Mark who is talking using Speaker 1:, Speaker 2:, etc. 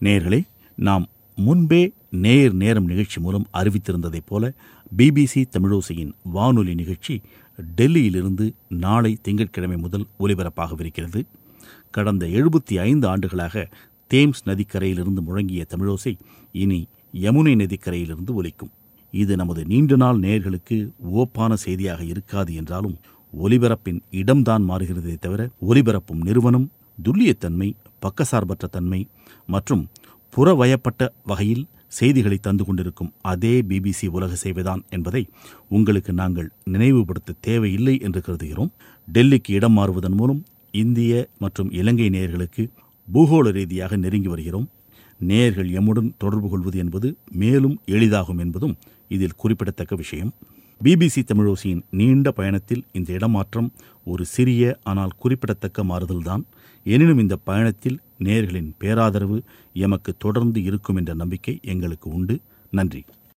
Speaker 1: நேயர்களே நாம் முன்பே நேர் நேரம் நிகழ்ச்சி மூலம் அறிவித்திருந்ததைப் போல பிபிசி தமிழோசையின் வானொலி நிகழ்ச்சி டெல்லியிலிருந்து நாளை திங்கட்கிழமை முதல் ஒலிபரப்பாகவிருக்கிறது கடந்த எழுபத்தி ஐந்து ஆண்டுகளாக தேம்ஸ் நதிக்கரையிலிருந்து முழங்கிய தமிழோசை இனி யமுனை நதிக்கரையிலிருந்து ஒலிக்கும் இது நமது நீண்ட நாள் நேயர்களுக்கு ஓப்பான செய்தியாக இருக்காது என்றாலும் ஒலிபரப்பின் இடம்தான் மாறுகிறதே தவிர ஒலிபரப்பும் நிறுவனம் துல்லியத்தன்மை பக்கசார்பற்ற தன்மை மற்றும் புறவயப்பட்ட வகையில் செய்திகளை தந்து கொண்டிருக்கும் அதே பிபிசி உலக சேவைதான் என்பதை உங்களுக்கு நாங்கள் நினைவுபடுத்த தேவையில்லை என்று கருதுகிறோம் டெல்லிக்கு இடம் மாறுவதன் மூலம் இந்திய மற்றும் இலங்கை நேயர்களுக்கு பூகோள ரீதியாக நெருங்கி வருகிறோம் நேயர்கள் எம்முடன் தொடர்பு கொள்வது என்பது மேலும் எளிதாகும் என்பதும் இதில் குறிப்பிடத்தக்க விஷயம் பிபிசி தமிழோசியின் நீண்ட பயணத்தில் இந்த இடமாற்றம் ஒரு சிறிய ஆனால் குறிப்பிடத்தக்க மாறுதல்தான் எனினும் இந்த பயணத்தில் நேயர்களின் பேராதரவு எமக்கு தொடர்ந்து இருக்கும் என்ற நம்பிக்கை எங்களுக்கு உண்டு நன்றி